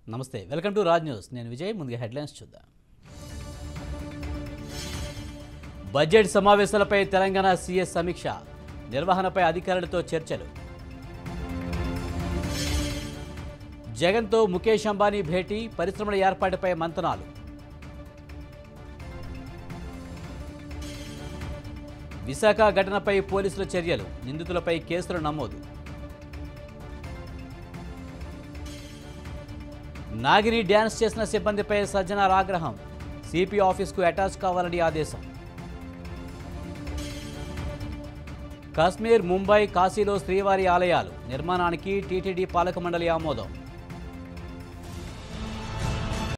నమస్తే welcome to Raj news నేను విజయ్ ముందుగా హెడ్లైన్స్ చూద్దాం బడ్జెట్ సమావేశాలపై తెలంగాణ సీఎస్ సమీక్ష నిర్వహణపై అధికారులతో చర్చలు జగన్తో ముఖేష్ అంబానీ భేటీ పరిశ్రమల ఏర్పాటుపై మంతనాలు విశాఖ ఘటనపై పోలీసుల చర్యలు నిందితులపై కేసులు నమోదు నాగిని డ్యాన్స్ చేసిన సిబ్బందిపై సజ్జనార్ ఆగ్రహం సిపి ఆఫీస్కు అటాచ్ కావాలని ఆదేశం కాశ్మీర్ ముంబై కాశీలో శ్రీవారి ఆలయాలు నిర్మాణానికి టీటీడీ పాలక మండలి ఆమోదం